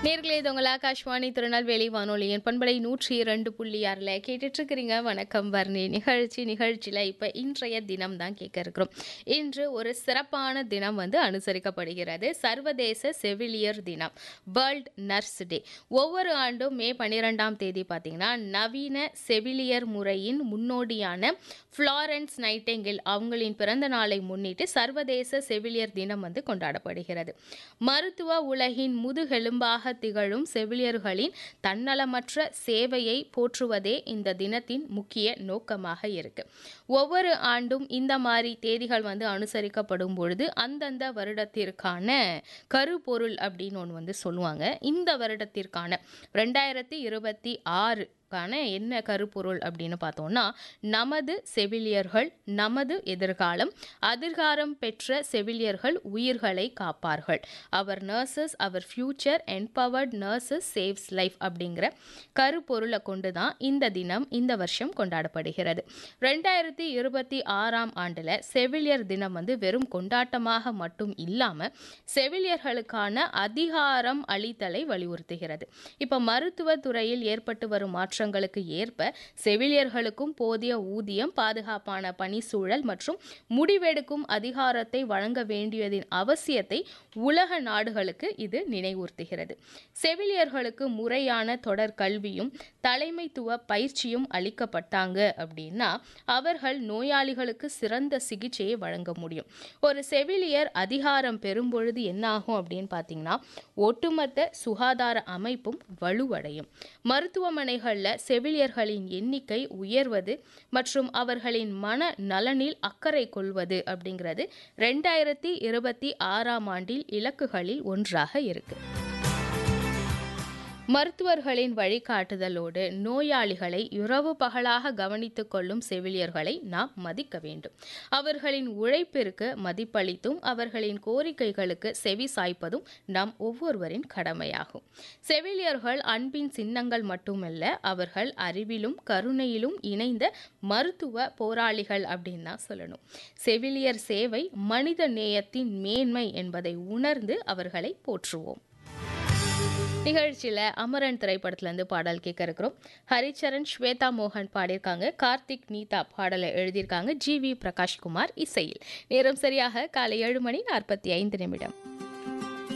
நேர்களே இது உங்கள் ஆகாஷ்வாணி திருநெல்வேலி வானொலியின் பண்பலை நூற்றி இரண்டு புள்ளி ஆறில் கேட்டுட்டு இருக்கிறீங்க வணக்கம் வர்ணி நிகழ்ச்சி நிகழ்ச்சியில் இப்போ இன்றைய தினம் தான் கேட்க இருக்கிறோம் இன்று ஒரு சிறப்பான தினம் வந்து அனுசரிக்கப்படுகிறது சர்வதேச செவிலியர் தினம் வேர்ல்ட் நர்ஸ் டே ஒவ்வொரு ஆண்டும் மே பன்னிரெண்டாம் தேதி பார்த்தீங்கன்னா நவீன செவிலியர் முறையின் முன்னோடியான ஃப்ளாரன்ஸ் நைட்டிங்கில் அவங்களின் பிறந்த நாளை முன்னிட்டு சர்வதேச செவிலியர் தினம் வந்து கொண்டாடப்படுகிறது மருத்துவ உலகின் முதுகெலும்பாக திகழும் செவிலியர்களின் தன்னலமற்ற சேவையை போற்றுவதே இந்த தினத்தின் முக்கிய நோக்கமாக இருக்கு ஒவ்வொரு ஆண்டும் இந்த மாதிரி தேதிகள் வந்து அனுசரிக்கப்படும் பொழுது அந்தந்த வருடத்திற்கான கருப்பொருள் அப்படின்னு ஒன்று வந்து சொல்லுவாங்க இந்த வருடத்திற்கான ரெண்டாயிரத்தி இருபத்தி ஆறு க்கான என்ன கருப்பொருள் அப்படின்னு பார்த்தோம்னா நமது செவிலியர்கள் நமது எதிர்காலம் அதிகாரம் பெற்ற செவிலியர்கள் உயிர்களை காப்பார்கள் our nurses our future empowered nurses saves life அப்படிங்கிற கருப்பொருளை கொண்டு தான் இந்த தினம் இந்த வருஷம் கொண்டாடப்படுகிறது ரெண்டாயிரத்தி இருபத்தி ஆறாம் ஆண்டில் செவிலியர் தினம் வந்து வெறும் கொண்டாட்டமாக மட்டும் இல்லாமல் செவிலியர்களுக்கான அதிகாரம் அளித்தலை வலியுறுத்துகிறது இப்போ மருத்துவத்துறையில் ஏற்பட்டு வரும் மாற்றங்களுக்கு ஏற்ப செவிலியர்களுக்கும் போதிய ஊதியம் பாதுகாப்பான பணி சூழல் மற்றும் முடிவெடுக்கும் அதிகாரத்தை வழங்க வேண்டியதின் அவசியத்தை உலக நாடுகளுக்கு இது நினைவூர்த்துகிறது செவிலியர்களுக்கு முறையான தொடர் கல்வியும் தலைமைத்துவ பயிற்சியும் அளிக்கப்பட்டாங்க அப்படின்னா அவர்கள் நோயாளிகளுக்கு சிறந்த சிகிச்சையை வழங்க முடியும் ஒரு செவிலியர் அதிகாரம் பெறும்பொழுது என்ன ஆகும் அப்படின்னு பார்த்தீங்கன்னா ஒட்டுமொத்த சுகாதார அமைப்பும் வலுவடையும் மருத்துவமனைகளில் செவிலியர்களின் எண்ணிக்கை உயர்வது மற்றும் அவர்களின் மன நலனில் அக்கறை கொள்வது அப்படிங்கிறது ரெண்டாயிரத்தி இருபத்தி ஆறாம் ஆண்டில் இலக்குகளில் ஒன்றாக இருக்கு மருத்துவர்களின் வழிகாட்டுதலோடு நோயாளிகளை இரவு பகலாக கவனித்துக் கொள்ளும் செவிலியர்களை நாம் மதிக்க வேண்டும் அவர்களின் உழைப்பிற்கு மதிப்பளித்தும் அவர்களின் கோரிக்கைகளுக்கு செவி சாய்ப்பதும் நம் ஒவ்வொருவரின் கடமையாகும் செவிலியர்கள் அன்பின் சின்னங்கள் மட்டுமல்ல அவர்கள் அறிவிலும் கருணையிலும் இணைந்த மருத்துவ போராளிகள் அப்படின்னு தான் சொல்லணும் செவிலியர் சேவை மனித நேயத்தின் மேன்மை என்பதை உணர்ந்து அவர்களை போற்றுவோம் நிகழ்ச்சியில் அமரன் திரைப்படத்துலேருந்து பாடல் கேட்க இருக்கிறோம் ஹரிச்சரன் ஸ்வேதா மோகன் பாடியிருக்காங்க கார்த்திக் நீதா பாடலை எழுதியிருக்காங்க ஜி வி பிரகாஷ்குமார் இசையில் நேரம் சரியாக காலை ஏழு மணி நாற்பத்தி ஐந்து நிமிடம்